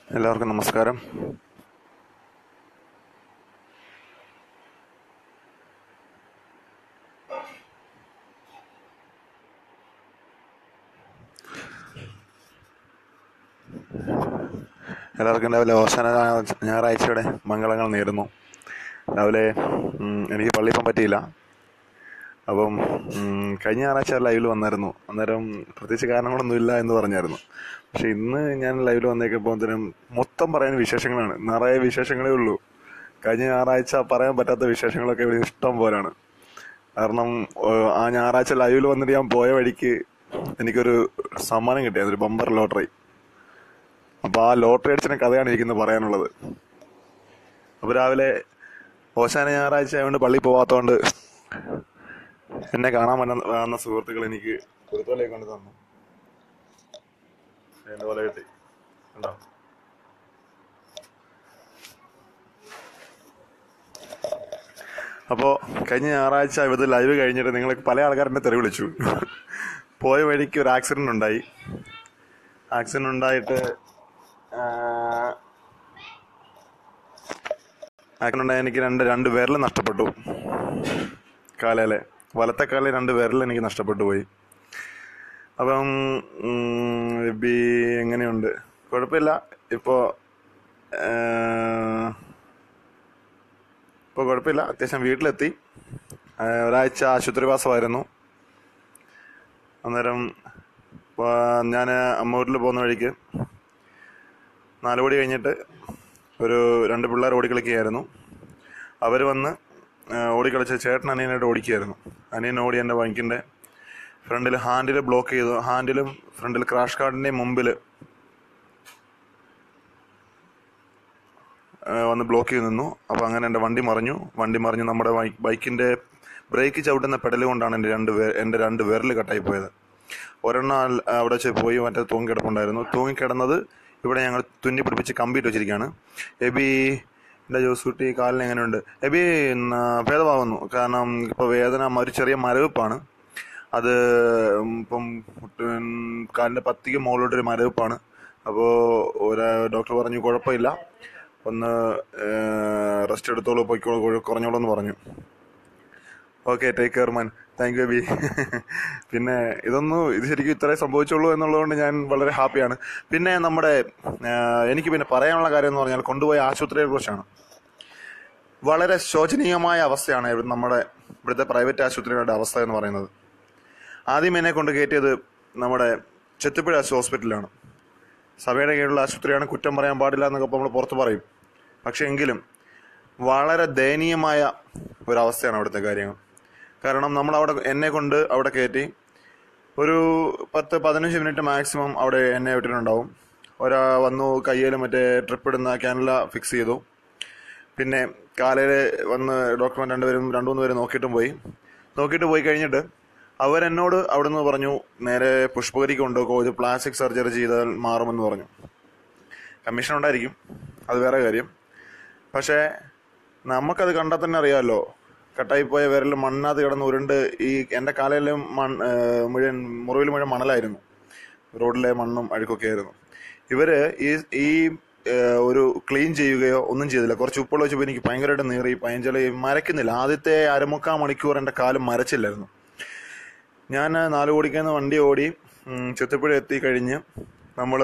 എല്ലാവർക്കും നമസ്കാരം എല്ലാവർക്കും രാവിലെ അവസാന ഞായറാഴ്ചയുടെ മംഗളങ്ങൾ നേരുന്നു രാവിലെ ഉം, എനിക്ക് പള്ളിയിൽ പോകാൻ പറ്റിയില്ല അപ്പം ഉം, കഴിഞ്ഞ ഞായറാഴ്ച ലൈവിൽ വന്നായിരുന്നു അന്നേരം പ്രത്യേകിച്ച് കാരണങ്ങളൊന്നും ഇല്ല എന്ന് പറഞ്ഞായിരുന്നു പക്ഷെ ഇന്ന് ഞാൻ ലൈവിൽ വന്നേക്കുമ്പോഴത്തേനും മൊത്തം പറയാൻ വിശേഷങ്ങളാണ് നിറയെ വിശേഷങ്ങളേ ഉള്ളൂ കഴിഞ്ഞ ഞായറാഴ്ച പറയാൻ പറ്റാത്ത വിശേഷങ്ങളൊക്കെ ഇവിടെ ഇഷ്ടം പോലാണ് കാരണം ഏഹ്, ആ ഞായറാഴ്ച ലൈവിൽ വന്നിട്ട് ഞാൻ പോയ വഴിക്ക് എനിക്കൊരു സമ്മാനം കിട്ടിയത് ഒരു ബമ്പർ ലോട്ടറി അപ്പൊ ആ ലോട്ടറി അടിച്ചിന്റെ കഥയാണ് എനിക്കിന്ന് പറയാനുള്ളത് അപ്പൊ രാവിലെ ഓശാന ഞായറാഴ്ച ആയതുകൊണ്ട് പള്ളിയിൽ പോവാത്തോണ്ട് എന്നെ കാണാൻ വന്ന വന്ന സുഹൃത്തുക്കൾ എനിക്ക് കുരുത്തോലേക്ക് കൊണ്ട് തന്നു എന്റെ പോലെ കിട്ടി കണ്ടോ അപ്പോ കഴിഞ്ഞ ഞായറാഴ്ച ഇവിടുത്തെ ലൈവ് കഴിഞ്ഞിട്ട് നിങ്ങൾ പല ആൾക്കാരെന്നെ തെറി വിളിച്ചു പോയ വഴിക്ക് ഒരു ആക്സിഡന്റ് ഉണ്ടായി ആക്സിഡന്റ് ഉണ്ടായിട്ട് ആക്സിഡന്റ് ഉണ്ടായി എനിക്ക് രണ്ട് രണ്ട് വിരൽ നഷ്ടപ്പെട്ടു കാലയിലെ വലത്തെ കാലിൽ രണ്ട് വിരൽ എനിക്ക് നഷ്ടപ്പെട്ടു പോയി അപ്പം ഉം, ബി എങ്ങനെയുണ്ട് കുഴപ്പമില്ല ഇപ്പോ ഏഹ്, ഇപ്പൊ കുഴപ്പമില്ല അത്യാവശ്യം വീട്ടിലെത്തി ഏഹ്, ഒരാഴ്ച ആശുപത്രിവാസമായിരുന്നു അന്നേരം ഞാൻ അമ്മൂരിൽ പോകുന്ന വഴിക്ക് നാല് കോടി കഴിഞ്ഞിട്ട് ഒരു രണ്ട് പിള്ളേർ ഓടിക്കളിക്കുകയായിരുന്നു അവർ വന്ന് ആ, ഓടിക്കളിച്ച ചേട്ടൻ അനിയനായിട്ട് ഓടിക്കുകയായിരുന്നു അനിയൻ ഓടി എൻ്റെ ബൈക്കിൻ്റെ ഫ്രണ്ടിൽ ഹാൻഡിൽ ബ്ലോക്ക് ചെയ്തു ഹാൻഡിലും ഫ്രണ്ടിൽ ക്രാഷ് കാർഡിൻ്റെയും മുമ്പിൽ വന്ന് ബ്ലോക്ക് ചെയ്ത് നിന്നു അപ്പോൾ അങ്ങനെ എൻ്റെ വണ്ടി മറിഞ്ഞു വണ്ടി മറിഞ്ഞ് നമ്മുടെ ബൈ- ബൈക്കിൻ്റെ ബ്രേക്ക് ചവിട്ടുന്ന പെടൽ കൊണ്ടാണ് എൻ്റെ രണ്ട് വേ- എൻ്റെ രണ്ട് വിരൽ കട്ടായി പോയത് ഒരെണ്ണം അൽ- അവിടെ വെച്ച് പോയി മറ്റേ തൂങ്ങിക്കിടപ്പുണ്ടായിരുന്നു തൂങ്ങിക്കിടന്നത് ഇവിടെ ഞങ്ങൾ തുന്നി പിടിപ്പിച്ച് കമ്പിയിട്ട് വെച്ചിരിക്കുകയാണ് എബി എൻ്റെ ജോസൂട്ടി കാലിന് എങ്ങനെയുണ്ട് എബി ഉം, ആ, ഭേദമാകുന്നു കാരണം ഇപ്പോൾ വേദന ഒരു ചെറിയ മരവിപ്പാണ് അത് ഉം, ഇപ്പം ഉം, കാലിൻ്റെ പത്തിക്ക് മുകളിലോട്ടൊരു മരവിപ്പാണ് അപ്പോൾ ഒരു ഡോക്ടർ പറഞ്ഞു കുഴപ്പമില്ല ഒന്ന് റെസ്റ്റ് എടുത്തോളൂ പൊയ്ക്കോളൂ കുറ- കുറഞ്ഞോളൂ എന്ന് പറഞ്ഞു okay take care man thank you ബി പിന്നെ ഇതൊന്നും ഇത് ശരിക്കും ഇത്രേ സംഭവിച്ചുള്ളൂ എന്നുള്ളതുകൊണ്ട് ഞാൻ വളരെ ഹാപ്പിയാണ് പിന്നെ നമ്മുടെ ആ, എനിക്ക് പിന്നെ പറയാനുള്ള കാര്യം എന്ന് പറഞ്ഞാൽ കൊണ്ടുപോയ ആശുപത്രിയെ കുറിച്ചാണ് വളരെ ശോചനീയമായ അവസ്ഥയാണ് ഇവിടെ നമ്മുടെ ഇവിടുത്തെ പ്രൈവറ്റ് ആശുപത്രികളുടെ അവസ്ഥ എന്ന് പറയുന്നത് ആദ്യം എന്നെ കൊണ്ട് കയറ്റിയത് നമ്മുടെ ചെത്തുപ്പുഴ ഹോസ്പിറ്റലാണ് സഭയുടെ കീഴിലുള്ള ആശുപത്രിയാണ് കുറ്റം പറയാൻ പാടില്ല എന്നൊക്കെ നമ്മൾ പുറത്ത് പറയും പക്ഷെ എങ്കിലും വളരെ ദയനീയമായ ഒരവസ്ഥയാണ് അവിടുത്തെ കാര്യങ്ങൾ കാരണം നമ്മൾ അവിടെ എന്നെ കൊണ്ട് അവിടെ കയറ്റി ഒരു പത്ത് പതിനഞ്ച് മിനിറ്റ് മാക്സിമം അവിടെ എന്നെ വിട്ടിട്ടുണ്ടാവും ഒരാ വന്നു കയ്യിൽ മറ്റേ ട്രിപ്പ് ഇടുന്ന ക്യാനല ഫിക്സ് ചെയ്തു പിന്നെ കാലയിൽ വന്ന് ഡോക്ടർമാർ രണ്ടുപേരും രണ്ടു മൂന്ന് പേര് നോക്കിയിട്ടും പോയി നോക്കിയിട്ട് പോയി കഴിഞ്ഞിട്ട് അവരെന്നോട് അവിടുന്ന് പറഞ്ഞു നേരെ പുഷ്പഗിരിക്ക് കൊണ്ടുപോകോ ഇത് പ്ലാസ്റ്റിക് സർജറി ചെയ്താൽ മാറുമെന്ന് പറഞ്ഞു കമ്മീഷൻ ഉണ്ടായിരിക്കും അത് വേറെ കാര്യം പക്ഷേ നമുക്കത് കണ്ടാൽ തന്നെ അറിയാമല്ലോ കട്ടായിപ്പോയ വിരൽ മണ്ണാത്ത് കിടന്ന് ഉരുണ്ട് ഈ എൻ്റെ കാലയിലും മൺ ഏഹ് മുഴുവൻ മുറിവിൽ മുഴുവൻ മണലായിരുന്നു റോഡിലെ മണ്ണും അഴുക്കൊക്കെ ആയിരുന്നു ഇവര് ഈ ഈ ഏഹ് ഒരു ക്ലീൻ ചെയ്യുകയോ ഒന്നും ചെയ്തില്ല കുറച്ച് ഉപ്പുള്ള വെച്ചപ്പോൾ എനിക്ക് ഭയങ്കരമായിട്ട് നീറി പയഞ്ചല മരക്കുന്നില്ല ആദ്യത്തെ അരമുക്കാൽ മണിക്കൂർ എൻ്റെ കാലം മരച്ചില്ലായിരുന്നു ഞാൻ നാല് കോടിക്കുന്ന വണ്ടി ഓടി ഉം, ചെത്തിപ്പുഴ എത്തി കഴിഞ്ഞ് നമ്മൾ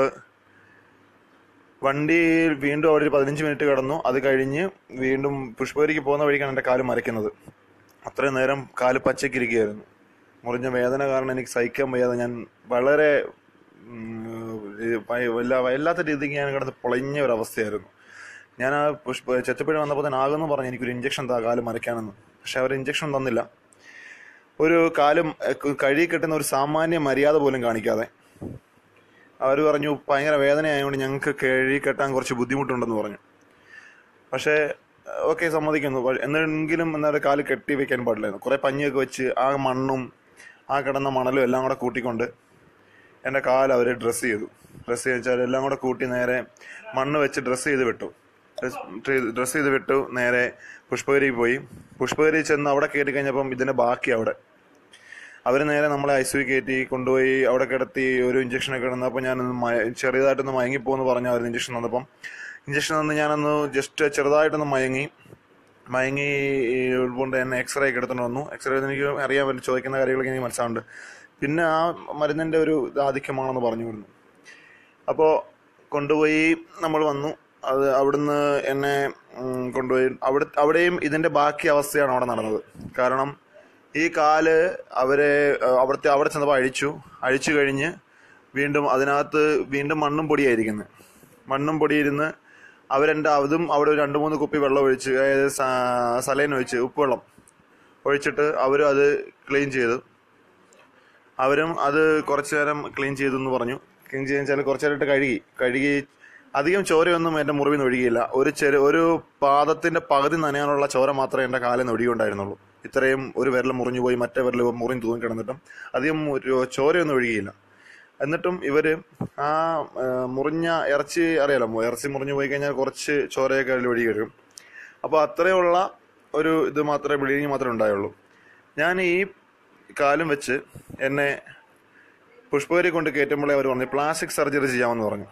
വണ്ടിയിൽ വീണ്ടും അവിടെ ഒരു പതിനഞ്ച് മിനിറ്റ് കിടന്നു അത് കഴിഞ്ഞ് വീണ്ടും പുഷ്പഗിരിക്ക് പോകുന്ന വഴിക്കാണ് എൻ്റെ കാല് മരയ്ക്കുന്നത് അത്രയും നേരം കാല് പച്ചക്കിരിക്കുകയായിരുന്നു മുറിഞ്ഞ വേദന കാരണം എനിക്ക് സഹിക്കാൻ വയ്യാതെ ഞാൻ വളരെ ഉം, ഇത് ഭയ- വല്ല- വല്ലാത്ത രീതിക്ക് ഞാൻ കിടന്ന് പൊളഞ്ഞ ഒരു അവസ്ഥയായിരുന്നു ഞാൻ ആ പുഷ്പ ചെത്തുപ്പുഴ വന്നപ്പോൾ തന്നെ ആകുന്നു പറഞ്ഞു എനിക്കൊരു ഇഞ്ചക്ഷൻ താ കാല് മരയ്ക്കാനെന്ന് പക്ഷെ അവർ ഇഞ്ചക്ഷൻ തന്നില്ല ഒരു കാലും എഹ്, കഴുകി കെട്ടുന്ന ഒരു സാമാന്യ മര്യാദ പോലും കാണിക്കാതെ അവർ പറഞ്ഞു ഭയങ്കര വേദനയായതുകൊണ്ട് ഞങ്ങൾക്ക് കഴുകി കെട്ടാൻ കുറച്ച് ബുദ്ധിമുട്ടുണ്ടെന്ന് പറഞ്ഞു പക്ഷേ ഓക്കെ സമ്മതിക്കുന്നു പ- എന്നെങ്കിലും എന്നാലും കാല് കെട്ടി വെക്കാൻ പാടില്ലായിരുന്നു കുറെ പഞ്ഞിയൊക്കെ വെച്ച് ആ മണ്ണും ആ കിടന്ന മണലും എല്ലാം കൂടെ കൂട്ടിക്കൊണ്ട് എൻ്റെ കാല് അവർ ഡ്രസ്സ് ചെയ്തു ഡ്രസ്സ് ചെയ്ത് വെച്ചാൽ എല്ലാം കൂടെ കൂട്ടി നേരെ മണ്ണ് വെച്ച് ഡ്രസ്സ് ചെയ്ത് വിട്ടു ഡ്രസ്സ് ചെയ്ത് വിട്ടു നേരെ പുഷ്പഗിരി പോയി പുഷ്പഗിരി ചെന്ന് അവിടെ കയറി കഴിഞ്ഞപ്പം ഇതിന്റെ ബാക്കി അവിടെ അവർ നേരെ നമ്മളെ ഐ സി കയറ്റി കൊണ്ടുപോയി അവിടെ കിടത്തി ഒരു ഇഞ്ചക്ഷനൊക്കെ ഇടുന്നപ്പോൾ ഞാനൊന്ന് മയ ചെറിയതായിട്ടൊന്ന് മയങ്ങിപ്പോന്ന് പറഞ്ഞു അവർ ഇഞ്ചക്ഷൻ തന്നപ്പം ഇഞ്ചക്ഷൻ തന്ന് ഞാനൊന്ന് ജസ്റ്റ് ചെറുതായിട്ടൊന്ന് മയങ്ങി മയങ്ങി ഈ കൊണ്ട് എന്നെ എക്സ്റേ ഒക്കെ എടുത്തുകൊണ്ട് വന്നു എക്സ്റേ എനിക്ക് അറിയാൻ പറ്റും ചോദിക്കുന്ന കാര്യങ്ങളൊക്കെ എനിക്ക് മനസ്സിലാവുന്നുണ്ട് പിന്നെ ആ മരുന്നിൻ്റെ ഒരു ഇത് ആധിക്യമാണെന്ന് പറഞ്ഞു വിടുന്നു അപ്പോൾ കൊണ്ടുപോയി നമ്മൾ വന്നു അത് അവിടുന്ന് എന്നെ ഉം, കൊണ്ടുപോയി അവിടെ അവിടെയും ഇതിന്റെ ബാക്കി അവസ്ഥയാണ് അവിടെ നടന്നത് കാരണം ഈ കാല് അവരെ അഹ് അവിടുത്തെ അവിടെ ചെന്നപ്പോൾ അഴിച്ചു അഴിച്ചു കഴിഞ്ഞ് വീണ്ടും അതിനകത്ത് വീണ്ടും മണ്ണും പൊടിയായിരിക്കുന്നത് മണ്ണും പൊടിയിരുന്ന് അവരെൻ്റെ അതും അവിടെ ഒരു രണ്ട് മൂന്ന് കുപ്പി വെള്ളം ഒഴിച്ച് അതായത് സ- സലൈൻ ഒഴിച്ച് ഉപ്പുവെള്ളം ഒഴിച്ചിട്ട് അവരും അത് ക്ലീൻ ചെയ്തു അവരും അത് കുറച്ചു നേരം ക്ലീൻ ചെയ്തു എന്ന് പറഞ്ഞു ക്ലീൻ ചെയ്യാൻ വെച്ചാൽ കുറച്ചു നേരമായിട്ട് കഴുകി കഴുകി അധികം ചോരയൊന്നും എൻ്റെ മുറിവിൽ നിന്ന് ഒഴുകിയില്ല ഒരു ചെറു ഒരു പാദത്തിന്റെ പകുതി നനയാനുള്ള ചോര മാത്രമേ എൻ്റെ കാലിൽ നിന്ന് ഒഴുകിയുണ്ടായിരുന്നുള്ളൂ ഇത്രയും ഒരു വിരൽ മുറിഞ്ഞു പോയി മറ്റേ വിരൽ മുറിഞ്ഞ് തൂങ്ങി കിടന്നിട്ടും അധികം ഒരു ചോരയൊന്നും ഒഴുകിയില്ല എന്നിട്ടും ഇവര് ആ ആ, മുറിഞ്ഞ ഇറച്ചി അറിയാലോ ഇറച്ചി മുറിഞ്ഞു പോയി കഴിഞ്ഞാൽ കുറച്ച് ചോരയൊക്കെ അതിൽ ഒഴുകി വരും അപ്പോൾ അത്രയുള്ള ഒരു ഇത് മാത്രമേ ബ്ലീഡിങ് മാത്രമേ ഉണ്ടായുള്ളൂ ഞാൻ ഈ കാലം വെച്ച് എന്നെ പുഷ്പഗിരി കൊണ്ട് കയറ്റുമ്പോഴേ അവർ പറഞ്ഞു പ്ലാസ്റ്റിക് സർജറി ചെയ്യാമെന്ന് പറഞ്ഞു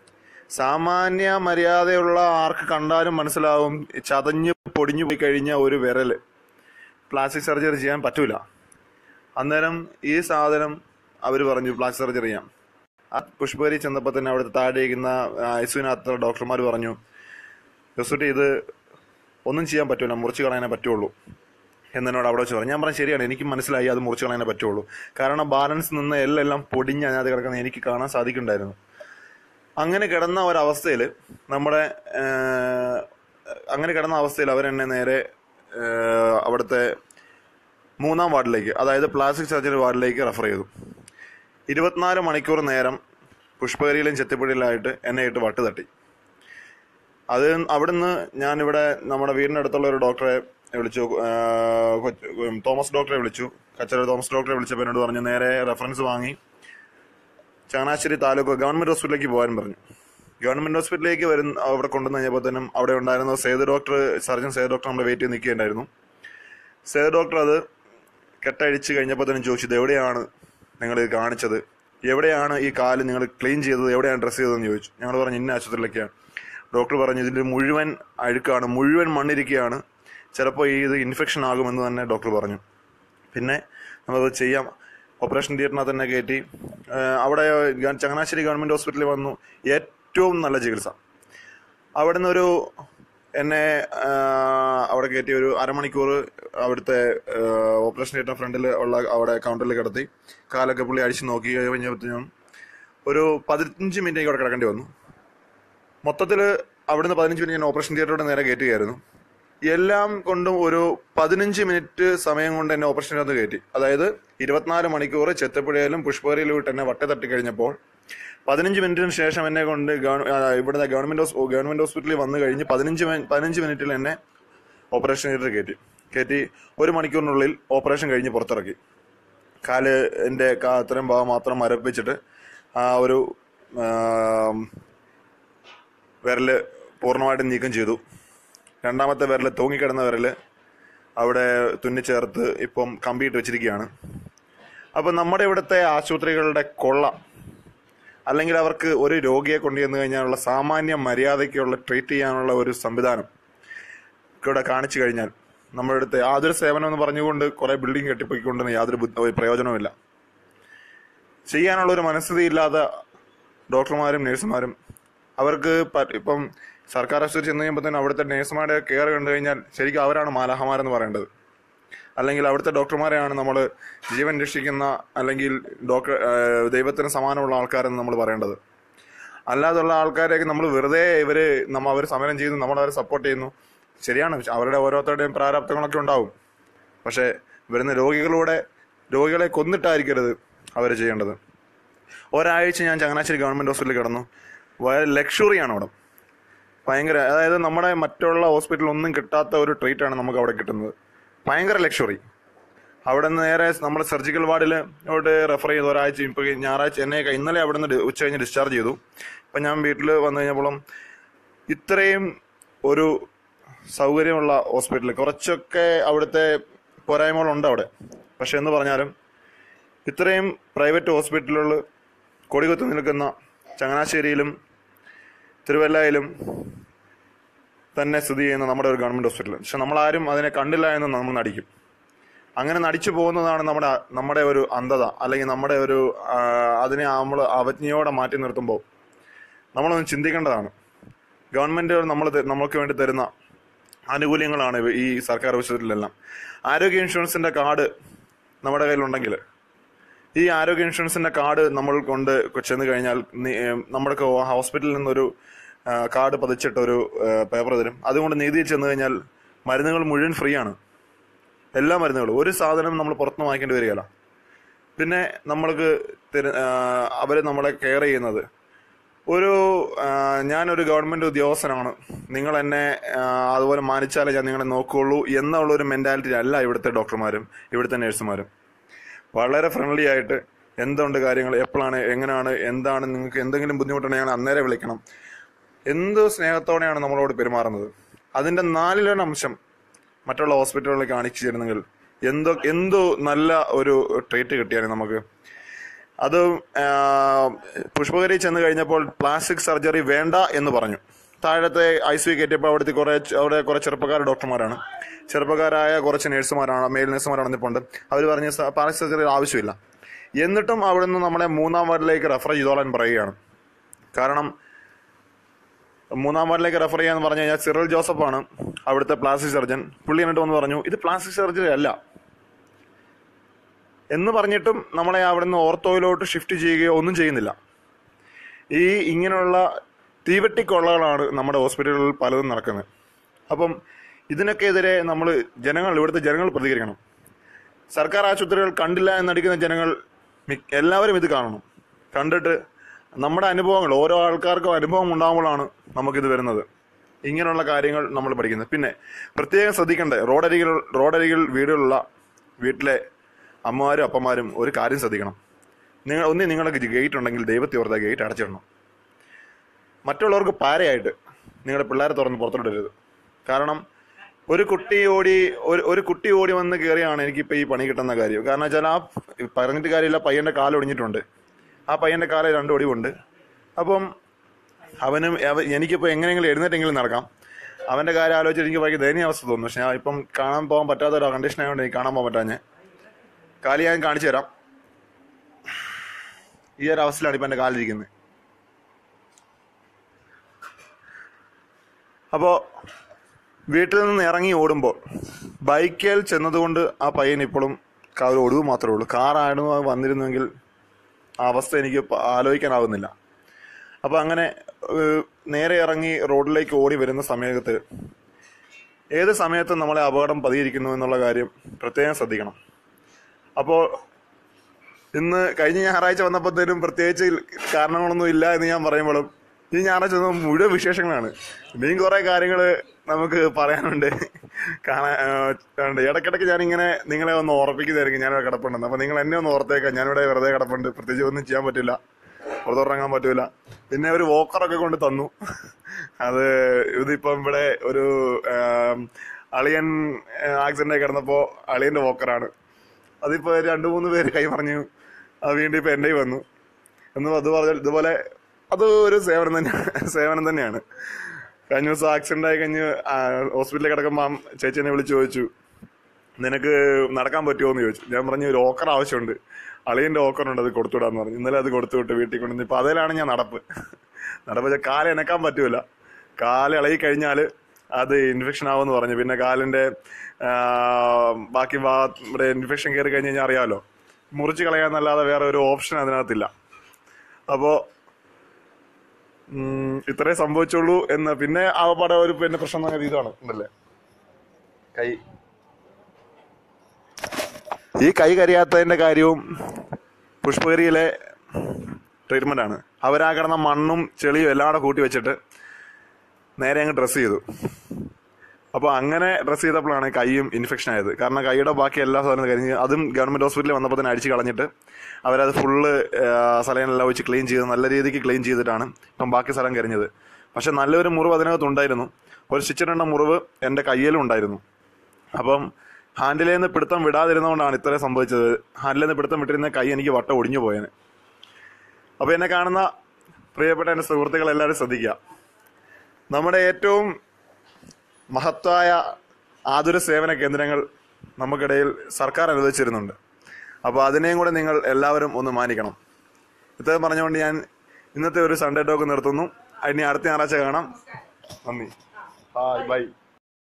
സാമാന്യ മര്യാദയുള്ള ആർക്ക് കണ്ടാലും മനസ്സിലാവും ചതഞ്ഞ് പൊടിഞ്ഞു പോയി കഴിഞ്ഞ ഒരു വിരല് പ്ലാസ്റ്റിക് സർജറി ചെയ്യാൻ പറ്റൂല അന്നേരം ഈ സാധനം അവർ പറഞ്ഞു പ്ലാസ്റ്റിക് സർജറി ചെയ്യാം ആ പുഷ്പഗിരി ചെന്നപ്പോൾ തന്നെ അവിടുത്തെ താഴെ ഇരിക്കുന്ന ഐസുവിനകത്ത് ഡോക്ടർമാർ പറഞ്ഞു ജസുട്ടി ഇത് ഒന്നും ചെയ്യാൻ പറ്റൂല മുറിച്ച് കളയാനേ പറ്റുള്ളൂ എന്നോട് അവിടെ വെച്ച് പറഞ്ഞു ഞാൻ പറഞ്ഞു ശരിയാണ് എനിക്ക് മനസ്സിലായി അത് മുറിച്ച് കളയാനേ പറ്റുള്ളൂ കാരണം ബാലൻസ് നിന്ന് എല്ലാം പൊടിഞ്ഞ് അതിനകത്ത് കിടക്കുന്ന എനിക്ക് കാണാൻ സാധിക്കുന്നുണ്ടായിരുന്നു അങ്ങനെ കിടന്ന ഒരവസ്ഥയിൽ നമ്മുടെ ഏഹ്, അങ്ങനെ കിടന്ന അവസ്ഥയിൽ അവരെന്നെ നേരെ ഏഹ്, അവിടുത്തെ മൂന്നാം വാർഡിലേക്ക് അതായത് പ്ലാസ്റ്റിക് സർജറി വാർഡിലേക്ക് റെഫർ ചെയ്തു ഇരുപത്തിനാല് മണിക്കൂർ നേരം പുഷ്പകരിയിലും ചെത്തിപ്പടിയിലായിട്ട് എന്നെ ഇട്ട് വട്ട് തട്ടി അത് അവിടുന്ന് ഞാനിവിടെ നമ്മുടെ വീടിൻ്റെ അടുത്തുള്ള ഒരു ഡോക്ടറെ വിളിച്ചു ആ, കൊച്ച്- ഉം, തോമസ് ഡോക്ടറെ വിളിച്ചു കച്ചറ തോമസ് ഡോക്ടറെ വിളിച്ചപ്പോൾ എന്നോട് പറഞ്ഞു നേരെ റെഫറൻസ് വാങ്ങി ചങ്ങനാശ്ശേരി താലൂക്ക് ഗവൺമെന്റ് ഹോസ്പിറ്റലിലേക്ക് പോകാൻ പറഞ്ഞു ഗവൺമെന്റ് ഹോസ്പിറ്റലിലേക്ക് വരുന്ന അവിടെ കൊണ്ടുവന്ന് കഴിഞ്ഞപ്പോഴത്തേനും അവിടെ ഉണ്ടായിരുന്ന Sethu doctor surgeon Sethu doctor നമ്മൾ വെയിറ്റ് ചെയ്ത് നിൽക്കുകയുണ്ടായിരുന്നു സേതു ഡോക്ടർ അത് കെട്ടഴിച്ച് കഴിഞ്ഞപ്പോഴത്തേനും ചോദിച്ചു ഇത് എവിടെയാണ് നിങ്ങൾ ഇത് കാണിച്ചത് എവിടെയാണ് ഈ കാല് നിങ്ങൾ ക്ലീൻ ചെയ്തത് എവിടെയാണ് ഡ്രസ്സ് ചെയ്തതെന്ന് ചോദിച്ചു ഞങ്ങൾ പറഞ്ഞു ഇന്ന ആശുപത്രിയിലൊക്കെയാണ് ഡോക്ടർ പറഞ്ഞു ഇതിൽ മുഴുവൻ അഴുക്കാണ് മുഴുവൻ മണ്ണിരിക്കുകയാണ് ചിലപ്പോൾ ഈ ഇത് ഇൻഫെക്ഷൻ ആകുമെന്ന് തന്നെ ഡോക്ടർ പറഞ്ഞു പിന്നെ നമ്മളത് ചെയ്യാം ഓപ്പറേഷൻ തിയേറ്ററിനകത്ത് തന്നെ കയറ്റി ആ, അവിടെ ഗ- ചങ്ങനാശ്ശേരി ഗവൺമെന്റ് ഹോസ്പിറ്റലിൽ വന്നു ഏറ്റവും നല്ല ചികിത്സ അവിടെ നിന്നൊരു എന്നെ ആ, അവിടെ കയറ്റി ഒരു അരമണിക്കൂർ അവിടുത്തെ ആ, ഓപ്പറേഷൻ തിയേറ്റർ ഫ്രണ്ടിൽ ഉള്ള അവിടെ കൗണ്ടറിൽ കിടത്തി കാലൊക്കെ പുള്ളി അടിച്ചു നോക്കി കഴിഞ്ഞപ്പോഴത്തേനും ഒരു പതിനഞ്ച് മിനിറ്റ് അവിടെ കിടക്കേണ്ടി വന്നു മൊത്തത്തിൽ അവിടുന്ന് പതിനഞ്ച് മിനിറ്റ് ഞാൻ ഓപ്പറേഷൻ തിയേറ്ററോട് നേരെ കയറ്റുകയായിരുന്നു എല്ലാം കൊണ്ടും ഒരു പതിനഞ്ച് മിനിറ്റ് സമയം കൊണ്ട് എന്നെ ഓപ്പറേഷനകത്ത് കയറ്റി അതായത് ഇരുപത്തിനാല് മണിക്കൂർ ചെത്തപ്പുഴയിലും പുഷ്പകരിയിലും ഇട്ട് എന്നെ വട്ട തട്ടി കഴിഞ്ഞപ്പോൾ പതിനഞ്ച് മിനിറ്റിന് ശേഷം എന്നെ കൊണ്ട് ഗവ- ആ, ഇവിടുത്തെ ഗവൺമെന്റ് ഹോസ്- ഗവൺമെന്റ് ഹോസ്പിറ്റലിൽ വന്നു കഴിഞ്ഞ് പതിനഞ്ച് മിനി- പതിനഞ്ച് മിനിറ്റിൽ എന്നെ ഓപ്പറേഷൻ തിയേറ്റർ കയറ്റി കയറ്റി ഒരു മണിക്കൂറിനുള്ളിൽ ഓപ്പറേഷൻ കഴിഞ്ഞ് പുറത്തിറക്കി കാല് എൻ്റെ കാ അത്രയും ഭാഗം മാത്രം മരപ്പിച്ചിട്ട് ആ ഒരു ആം, വിരല് പൂർണ്ണമായിട്ടും നീക്കം ചെയ്തു രണ്ടാമത്തെ വിരല് തൂങ്ങിക്കിടന്ന വിരല് അവിടെ തുന്നിച്ചേർത്ത് ഇപ്പം കമ്പിയിട്ട് വെച്ചിരിക്കുകയാണ് അപ്പം നമ്മുടെ ഇവിടുത്തെ ആശുപത്രികളുടെ കൊള്ള അല്ലെങ്കിൽ അവർക്ക് ഒരു രോഗിയെ കൊണ്ടുചെന്ന് കഴിഞ്ഞാലുള്ള സാമാന്യ മര്യാദയ്ക്കുള്ള ട്രീറ്റ് ചെയ്യാനുള്ള ഒരു സംവിധാനം ഇവിടെ കാണിച്ചു കഴിഞ്ഞാൽ നമ്മുടെ അടുത്ത് യാതൊരു സേവനം എന്ന് പറഞ്ഞുകൊണ്ട് കുറെ ബിൽഡിംഗ് കെട്ടിപ്പൊക്കിക്കൊണ്ടെന്ന് യാതൊരു ബുദ്ധ- ഒരു പ്രയോജനവുമില്ല ചെയ്യാനുള്ള ഒരു മനസ്ഥിതി ഇല്ലാത്ത ഡോക്ടർമാരും നഴ്സുമാരും അവർക്ക് പ- ഇപ്പം സർക്കാർ ആശുപത്രി ചെന്ന് കഴിയുമ്പോൾ തന്നെ അവിടുത്തെ നഴ്സുമാരുടെ കെയർ കണ്ടു കഴിഞ്ഞാൽ ശരിക്കും അവരാണ് മാലാഹമാരെന്ന് പറയേണ്ടത് അല്ലെങ്കിൽ അവിടുത്തെ ഡോക്ടർമാരെയാണ് നമ്മൾ ജീവൻ രക്ഷിക്കുന്ന അല്ലെങ്കിൽ ഡോക്ടർ ഏഹ് ദൈവത്തിന് സമാനമുള്ള ആൾക്കാരെന്ന് നമ്മൾ പറയേണ്ടത് അല്ലാതുള്ള ആൾക്കാരെയൊക്കെ നമ്മൾ വെറുതെ ഇവര് നമ്മ അവർ സമരം ചെയ്യുന്നു നമ്മൾ അവരെ സപ്പോർട്ട് ചെയ്യുന്നു ശരിയാണ് അവരുടെ ഓരോരുത്തരുടെയും പ്രാരാബ്ദങ്ങളൊക്കെ ഉണ്ടാവും പക്ഷേ വരുന്ന രോഗികളൂടെ രോഗികളെ കൊന്നിട്ടായിരിക്കരുത് അവർ ചെയ്യേണ്ടത് ഒരാഴ്ച ഞാൻ ചങ്ങനാശ്ശേരി ഗവൺമെന്റ് ഹോസ്പിറ്റലിൽ കിടന്നു വളരെ ലക്ഷറിയാണ് അവിടെ ഭയങ്കര അതായത് നമ്മുടെ മറ്റുള്ള ഹോസ്പിറ്റലിൽ ഒന്നും കിട്ടാത്ത ഒരു ട്രീറ്റ് ആണ് നമുക്ക് അവിടെ കിട്ടുന്നത് ഭയങ്കര ലക്ഷറി അവിടെ നിന്ന് നേരെ നമ്മൾ സർജിക്കൽ വാർഡിൽ അവിടെ റെഫർ ചെയ്തു ഒരാഴ്ച ഇപ്പൊ ഈ ഞായറാഴ്ച എന്നെ ഇന്നലെ അവിടെ നിന്ന് ഉച്ച കഴിഞ്ഞ് ഡിസ്ചാർജ് ചെയ്തു ഇപ്പൊ ഞാൻ വീട്ടിൽ വന്നു കഴിഞ്ഞപ്പോഴും ഇത്രയും ഒരു സൗകര്യമുള്ള ഹോസ്പിറ്റൽ കുറച്ചൊക്കെ അവിടുത്തെ പോരായ്മകളുണ്ട് അവിടെ പക്ഷെ എന്ന് പറഞ്ഞാലും ഇത്രയും പ്രൈവറ്റ് ഹോസ്പിറ്റലുകൾ കൊടികുത്തി നിൽക്കുന്ന ചങ്ങനാശ്ശേരിയിലും തിരുവല്ലയിലും തന്നെ സ്ഥിതി ചെയ്യുന്ന നമ്മുടെ ഒരു ഗവൺമെൻറ് ഹോസ്പിറ്റൽ പക്ഷെ നമ്മളാരും അതിനെ കണ്ടില്ല എന്ന് നമ്മൾ നടിക്കും അങ്ങനെ നടിച്ചു പോകുന്നതാണ് നമ്മുടെ നമ്മുടെ ഒരു അന്ധത അല്ലെങ്കിൽ നമ്മുടെ ഒരു ആ, അതിനെ നമ്മൾ അവജ്ഞയോടെ മാറ്റി നിർത്തുമ്പോൾ നമ്മളൊന്ന് ചിന്തിക്കേണ്ടതാണ് ഗവൺമെൻറ് നമ്മൾ ത- നമ്മൾക്ക് വേണ്ടി തരുന്ന ആനുകൂല്യങ്ങളാണ് ഇവ- ഈ സർക്കാർ ഹോസ്പിറ്റലിലെല്ലാം ആരോഗ്യ ഇൻഷുറൻസിൻ്റെ കാർഡ് നമ്മുടെ കയ്യിലുണ്ടെങ്കിൽ ഈ ആരോഗ്യ ഇൻഷുറൻസിൻ്റെ കാർഡ് നമ്മൾ കൊണ്ട് ചെന്ന് കഴിഞ്ഞാൽ നി- ഏം, നമ്മുടെ ഹോസ്പിറ്റലിൽ നിന്നൊരു ആ, കാർഡ് പതിച്ചിട്ട് ഒരു പേപ്പർ തരും അതുകൊണ്ട് നീതിയിൽ ചെന്ന് കഴിഞ്ഞാൽ മരുന്നുകൾ മുഴുവൻ ഫ്രീ ആണ് എല്ലാ മരുന്നുകളും ഒരു സാധനം നമ്മൾ പുറത്തുനിന്ന് വാങ്ങിക്കേണ്ടി വരികയില്ല പിന്നെ നമ്മൾക്ക് അവർ നമ്മളെ കെയർ ചെയ്യുന്നത് ഒരു ആ, ഞാനൊരു ഗവൺമെന്റ് ഉദ്യോഗസ്ഥനാണ് നിങ്ങൾ എന്നെ ആ, അതുപോലെ മാനിച്ചാലേ ഞാൻ നിങ്ങളെ നോക്കുകയുള്ളൂ എന്നുള്ള ഒരു മെന്റാലിറ്റി അല്ല ഇവിടുത്തെ ഡോക്ടർമാരും ഇവിടുത്തെ നഴ്സുമാരും വളരെ ഫ്രണ്ട്ലി ആയിട്ട് എന്തുണ്ട് കാര്യങ്ങൾ എപ്പോഴാണ് എങ്ങനെയാണ് എന്താണ് നിങ്ങൾക്ക് എന്തെങ്കിലും ബുദ്ധിമുട്ടുണ്ടെങ്കിൽ ഞങ്ങൾ അന്നേരം വിളിക്കണം എന്ത് സ്നേഹത്തോടെയാണ് നമ്മളോട് പെരുമാറുന്നത് അതിന്റെ നാലിലൊരു അംശം മറ്റുള്ള ഹോസ്പിറ്റലുകളിൽ കാണിച്ചു തരുന്നെങ്കിൽ എന്തോ എന്തോ നല്ല ഒരു ട്രീറ്റ് കിട്ടിയാണ് നമുക്ക് അത് ആ, പുഷ്പഗിരി ചെന്ന് കഴിഞ്ഞപ്പോൾ പ്ലാസ്റ്റിക് സർജറി വേണ്ട എന്ന് പറഞ്ഞു താഴത്തെ ഐ സി കയറ്റിയപ്പോൾ അവിടുത്തെ കുറെ അവിടെ കുറെ ചെറുപ്പക്കാർ ഡോക്ടർമാരാണ് ചെറുപ്പക്കാരായ കുറച്ച് നഴ്സുമാരാണ് മെയിൽ നഴ്സുമാരാണ് നിൽപ്പുണ്ട് അവർ പറഞ്ഞ പ്ലാസ്റ്റിക് സർജറി ആവശ്യമില്ല എന്നിട്ടും അവിടുന്ന് നമ്മളെ മൂന്നാം വാർഡിലേക്ക് റെഫർ ചെയ്തോളാൻ പറയുകയാണ് കാരണം മൂന്നാം വാർഡിലേക്ക് റെഫർ ചെയ്യാന്ന് പറഞ്ഞു കഴിഞ്ഞാൽ സിറൽ ജോസഫാണ് അവിടുത്തെ പ്ലാസ്റ്റിക് സർജൻ പുള്ളി എന്നിട്ട് വന്ന് പറഞ്ഞു ഇത് പ്ലാസ്റ്റിക് സർജറി അല്ല എന്ന് പറഞ്ഞിട്ടും നമ്മളെ അവിടുന്ന് ഓർത്തോയിലോട്ട് ഷിഫ്റ്റ് ചെയ്യുകയോ ഒന്നും ചെയ്യുന്നില്ല ഈ ഇങ്ങനെയുള്ള തീവെട്ടിക്കൊള്ളകളാണ് നമ്മുടെ ഹോസ്പിറ്റലുകളിൽ പലതും നടക്കുന്നത് അപ്പം ഇതിനൊക്കെ എതിരെ നമ്മൾ ജനങ്ങൾ ഇവിടുത്തെ ജനങ്ങൾ പ്രതികരിക്കണം സർക്കാർ ആശുപത്രികൾ കണ്ടില്ല എന്നടിക്കുന്ന ജനങ്ങൾ മി- എല്ലാവരും ഇത് കാണണം കണ്ടിട്ട് നമ്മുടെ അനുഭവങ്ങൾ ഓരോ ആൾക്കാർക്കും അനുഭവം ഉണ്ടാകുമ്പോഴാണ് നമുക്കിത് വരുന്നത് ഇങ്ങനെയുള്ള കാര്യങ്ങൾ നമ്മൾ പഠിക്കുന്നത് പിന്നെ പ്രത്യേകം ശ്രദ്ധിക്കേണ്ടത് റോഡരികിൽ റോഡരികിൽ വീടുകളുള്ള വീട്ടിലെ അമ്മമാരും അപ്പന്മാരും ഒരു കാര്യം ശ്രദ്ധിക്കണം നിങ്ങൾ ഒന്നി നിങ്ങൾക്ക് ഗേറ്റ് ഉണ്ടെങ്കിൽ ദൈവത്തെ ഓർത്ത ഗേറ്റ് അടച്ചിടണം മറ്റുള്ളവർക്ക് പാരയായിട്ട് നിങ്ങളുടെ പിള്ളേരെ തുറന്ന് പുറത്തോട്ടിടരുത് കാരണം ഒരു കുട്ടി ഓടി ഒരു ഒരു കുട്ടി ഓടി വന്ന് കയറിയാണ് എനിക്കിപ്പോൾ ഈ പണി കിട്ടുന്ന കാര്യം കാരണം വെച്ചാൽ ആ പറഞ്ഞിട്ട് കാര്യമില്ല പയ്യന്റെ കാല് ഒടിഞ്ഞിട്ടുണ്ട് ആ പയ്യന്റെ കാല് രണ്ട് ഒടിവുണ്ട് അപ്പം അവനും അവ- എനിക്കിപ്പോൾ എങ്ങനെയെങ്കിലും എഴുന്നേറ്റെങ്കിലും നടക്കാം അവന്റെ കാര്യം ആലോചിച്ചിട്ട് എനിക്ക് ഭയങ്കര ദയനീയ അവസ്ഥ തോന്നുന്നു പക്ഷെ ഞാൻ ഇപ്പം കാണാൻ പോകാൻ പറ്റാത്ത ഒരു കണ്ടീഷൻ ആയതുകൊണ്ട് എനിക്ക് കാണാൻ പോകാൻ പറ്റാഞ്ഞ് കാല് ഞാൻ കാണിച്ചു തരാം ഈ ഒരു അവസ്ഥയിലാണ് ഇപ്പം എൻ്റെ കാലിരിക്കുന്നത് അപ്പോൾ വീട്ടിൽ നിന്ന് ഇറങ്ങി ഓടുമ്പോൾ ബൈക്കിൽ ചെന്നതുകൊണ്ട് ആ പയ്യൻ ഇപ്പോഴും ക- ഒരു ഒടിവ് മാത്രമേ ഉള്ളൂ കാറായിരുന്നു അത് വന്നിരുന്നെങ്കിൽ ആ അവസ്ഥ എനിക്ക് പ- ആലോചിക്കാനാവുന്നില്ല അപ്പോൾ അങ്ങനെ ഏഹ്, നേരെ ഇറങ്ങി റോഡിലേക്ക് ഓടി വരുന്ന സമയത്ത് ഏത് സമയത്തും നമ്മളെ അപകടം പതിയിരിക്കുന്നു എന്നുള്ള കാര്യം പ്രത്യേകം ശ്രദ്ധിക്കണം അപ്പോൾ ഇന്ന് കഴിഞ്ഞ ഞായറാഴ്ച വന്നപ്പോഴത്തേനും പ്രത്യേകിച്ച് കാരണങ്ങളൊന്നും ഇല്ല എന്ന് ഞാൻ പറയുമ്പോഴും ഈ ഞായറാഴ്ച വന്ന മുഴുവൻ വിശേഷങ്ങളാണ് ഇനിയും കുറെ കാര്യങ്ങൾ നമുക്ക് പറയാനുണ്ട് കാണാൻ ആ, ഉണ്ട് ഇടയ്ക്കിടയ്ക്ക് ഞാനിങ്ങനെ നിങ്ങളെ ഒന്ന് ഓർപ്പിക്കുന്നതായിരിക്കും ഞാനിവിടെ കിടപ്പുണ്ടെന്ന് അപ്പൊ നിങ്ങൾ എന്നെ ഒന്ന് ഓർത്തേക്കാം ഞാനിവിടെ വെറുതെ കിടപ്പുണ്ട് പ്രത്യേകിച്ച് ഒന്നും ചെയ്യാൻ പറ്റില്ല പുറത്തിറങ്ങാൻ പറ്റൂല പിന്നെ ഒരു വോക്കറൊക്കെ കൊണ്ട് തന്നു അത് ഇതിപ്പം ഇവിടെ ഒരു ആം, അളിയൻ ആക്സിഡന്റ് കിടന്നപ്പോ അളിയന്റെ വോക്കറാണ് അതിപ്പോ രണ്ടു മൂന്ന് പേര് കൈമറിഞ്ഞു അത് വീണ്ടും ഇപ്പൊ എന്റെ വന്നു എന്ന് അത് പറഞ്ഞ ഇതുപോലെ അത് ഒരു സേവനം തന്നെ സേവനം തന്നെയാണ് കഴിഞ്ഞ ദിവസം ആക്സിഡന്റ് ആയി കഴിഞ്ഞ് ആ, ഹോസ്പിറ്റലിൽ കിടക്കുമ്പോൾ ചേച്ചി വിളിച്ചു ചോദിച്ചു നിനക്ക് നടക്കാൻ പറ്റുമോ എന്ന് ചോദിച്ചു ഞാൻ പറഞ്ഞു ഒരു ഓക്കർ ആവശ്യമുണ്ട് അളിയന്റെ ഓക്കറുണ്ട് അത് കൊടുത്തുവിടാന്ന് പറഞ്ഞു ഇന്നലെ അത് കൊടുത്തു വിട്ട് വീട്ടിൽ കൊണ്ടുവന്ന് ഇപ്പൊ അതിലാണ് ഞാൻ നടപ്പ് നടപ്പ് വെച്ചാൽ കാല് എനക്കാൻ പറ്റൂല കാല് ഇളകി കഴിഞ്ഞാൽ അത് ഇൻഫെക്ഷൻ ആവുമെന്ന് പറഞ്ഞു പിന്നെ കാലിന്റെ ആ, ബാക്കി ഭാ- ഇവിടെ ഇൻഫെക്ഷൻ കയറി കഴിഞ്ഞ് കഴിഞ്ഞാൽ അറിയാമല്ലോ മുറിച്ച് കളയാന്നല്ലാതെ വേറെ ഒരു ഓപ്ഷൻ അതിനകത്തില്ല അപ്പോ ഉം, ഇത്രേ സംഭവിച്ചുള്ളൂ എന്ന് പിന്നെ ആവപ്പാടെ ഒരു പിന്നെ പ്രശ്നം എന്ന് പറഞ്ഞാൽ ഇതാണ് ഉണ്ടല്ലേ കൈ ഈ കൈ കരിയാത്തതിന്റെ കാര്യവും പുഷ്പഗിരിയിലെ ട്രീറ്റ്മെന്റ് ആണ് അവരാ കിടന്ന മണ്ണും ചെളിയും എല്ലാം കൂടെ കൂട്ടി വെച്ചിട്ട് നേരെ അങ്ങ് ഡ്രസ്സ് ചെയ്തു അപ്പോൾ അങ്ങനെ ഡ്രസ്സ് ചെയ്തപ്പോഴാണ് കൈയും ഇൻഫെക്ഷൻ ആയത് കാരണം കൈയുടെ ബാക്കി എല്ലാ സാധനവും കരിഞ്ഞ് അതും ഗവൺമെന്റ് ഹോസ്പിറ്റലിൽ വന്നപ്പോൾ തന്നെ അടിച്ച് കളഞ്ഞിട്ട് അവരത് ഫുള്ള് സ്ഥലങ്ങളെല്ലാം വെച്ച് ക്ലീൻ ചെയ്ത് നല്ല രീതിക്ക് ക്ലീൻ ചെയ്തിട്ടാണ് ഇപ്പം ബാക്കി സ്ഥലം കരിഞ്ഞത് പക്ഷെ നല്ലൊരു മുറിവ് അതിനകത്ത് ഉണ്ടായിരുന്നു ഒരു സ്റ്റിച്ചിടേണ്ട മുറിവ് എൻ്റെ കയ്യിലും ഉണ്ടായിരുന്നു അപ്പം ഹാൻഡിലിൽ നിന്ന് പിടുത്തം വിടാതിരുന്നതുകൊണ്ടാണ് ഇത്രയും സംഭവിച്ചത് ഹാൻഡിലിൽ നിന്ന് പിടുത്തം വിട്ടിരുന്ന കൈ എനിക്ക് വട്ടം ഒടിഞ്ഞു പോയേനെ അപ്പോൾ എന്നെ കാണുന്ന പ്രിയപ്പെട്ട എൻ്റെ സുഹൃത്തുക്കൾ എല്ലാവരും ശ്രദ്ധിക്കുക നമ്മുടെ ഏറ്റവും മഹത്തായ ആതുര സേവന കേന്ദ്രങ്ങൾ നമുക്കിടയിൽ സർക്കാർ അനുവദിച്ചിരുന്നുണ്ട് അപ്പോൾ അതിനെയും കൂടെ നിങ്ങൾ എല്ലാവരും ഒന്ന് മാനിക്കണം ഇത്രയും പറഞ്ഞുകൊണ്ട് ഞാൻ ഇന്നത്തെ ഒരു സൺഡേ ടോക്ക് നിർത്തുന്നു ഇനി അടുത്ത ഞായറാഴ്ച കാണാം നന്ദി ഹായ് ബൈ